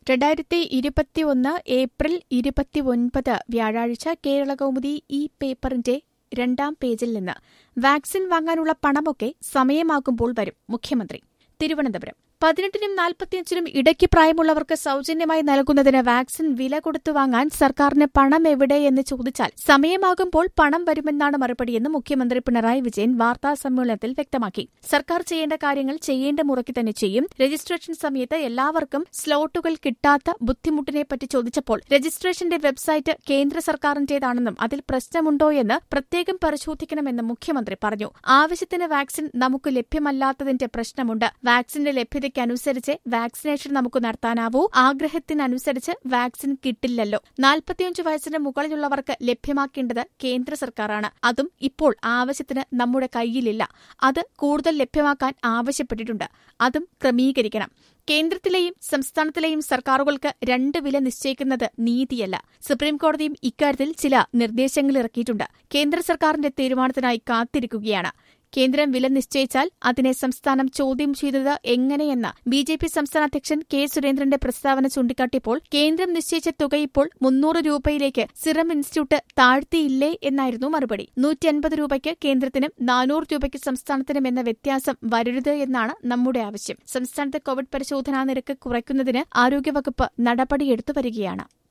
രണ്ടായിരത്തി ഇരുപത്തിയൊന്ന് ഏപ്രിൽ ഇരുപത്തിയൊൻപത് വ്യാഴാഴ്ച കേരളകൗമുദി ഈ പേപ്പറിന്റെ രണ്ടാം പേജിൽ നിന്ന് വാക്സിൻ വാങ്ങാനുള്ള പണമൊക്കെ സമയമാകുമ്പോൾ വരും മുഖ്യമന്ത്രി തിരുവനന്തപുരം പതിനെട്ടിനും നാൽപ്പത്തിയഞ്ചിനും ഇടയ്ക്ക് പ്രായമുള്ളവർക്ക് സൌജന്യമായി നൽകുന്നതിന് വാക്സിൻ വില കൊടുത്തു വാങ്ങാൻ സർക്കാരിന് പണം എവിടെ എന്ന് ചോദിച്ചാൽ സമയമാകുമ്പോൾ പണം വരുമെന്നാണ് മറുപടിയെന്ന് മുഖ്യമന്ത്രി പിണറായി വിജയൻ വാർത്താ സമ്മേളനത്തിൽ വ്യക്തമാക്കി സർക്കാർ ചെയ്യേണ്ട കാര്യങ്ങൾ ചെയ്യേണ്ട മുറയ്ക്ക് തന്നെ ചെയ്യും രജിസ്ട്രേഷൻ സമയത്ത് എല്ലാവർക്കും സ്ലോട്ടുകൾ കിട്ടാത്ത ബുദ്ധിമുട്ടിനെപ്പറ്റി ചോദിച്ചപ്പോൾ രജിസ്ട്രേഷന്റെ വെബ്സൈറ്റ് കേന്ദ്ര സർക്കാരിന്റേതാണെന്നും അതിൽ പ്രശ്നമുണ്ടോയെന്ന് പ്രത്യേകം പരിശോധിക്കണമെന്നും മുഖ്യമന്ത്രി പറഞ്ഞു ആവശ്യത്തിന് വാക്സിൻ നമുക്ക് ലഭ്യമല്ലാത്തതിന്റെ പ്രശ്നമുണ്ട് വാക്സിന്റെ ലഭ്യത അനുസരിച്ച് വാക്സിനേഷൻ നമുക്ക് നടത്താനാവൂ ആഗ്രഹത്തിനനുസരിച്ച് വാക്സിൻ കിട്ടില്ലല്ലോ നാൽപ്പത്തിയഞ്ച് വയസ്സിന് മുകളിലുള്ളവർക്ക് ലഭ്യമാക്കേണ്ടത് കേന്ദ്ര സർക്കാരാണ് അതും ഇപ്പോൾ ആവശ്യത്തിന് നമ്മുടെ കയ്യിലില്ല അത് കൂടുതൽ ലഭ്യമാക്കാൻ ആവശ്യപ്പെട്ടിട്ടുണ്ട് അതും ക്രമീകരിക്കണം കേന്ദ്രത്തിലെയും സംസ്ഥാനത്തിലെയും സർക്കാരുകൾക്ക് രണ്ട് വില നിശ്ചയിക്കുന്നത് നീതിയല്ല സുപ്രീംകോടതിയും ഇക്കാര്യത്തിൽ ചില നിർദ്ദേശങ്ങൾ ഇറക്കിയിട്ടുണ്ട് കേന്ദ്ര സർക്കാരിന്റെ തീരുമാനത്തിനായി കാത്തിരിക്കുകയാണ് കേന്ദ്രം വില നിശ്ചയിച്ചാൽ അതിനെ സംസ്ഥാനം ചോദ്യം ചെയ്തത് എങ്ങനെയെന്ന് ബി ജെ പി സംസ്ഥാന അധ്യക്ഷൻ കെ സുരേന്ദ്രന്റെ പ്രസ്താവന ചൂണ്ടിക്കാട്ടിയപ്പോൾ കേന്ദ്രം നിശ്ചയിച്ച തുക ഇപ്പോൾ മുന്നൂറ് രൂപയിലേക്ക് സിറം ഇൻസ്റ്റിറ്റ്യൂട്ട് താഴ്ത്തിയില്ലേ എന്നായിരുന്നു മറുപടി നൂറ്റി അൻപത് രൂപയ്ക്ക് കേന്ദ്രത്തിനും നാനൂറ് രൂപയ്ക്ക് സംസ്ഥാനത്തിനും എന്ന വ്യത്യാസം വരരുത് എന്നാണ് നമ്മുടെ ആവശ്യം സംസ്ഥാനത്ത് കോവിഡ് പരിശോധനാ നിരക്ക് കുറയ്ക്കുന്നതിന് ആരോഗ്യവകുപ്പ് നടപടിയെടുത്തു വരികയാണ്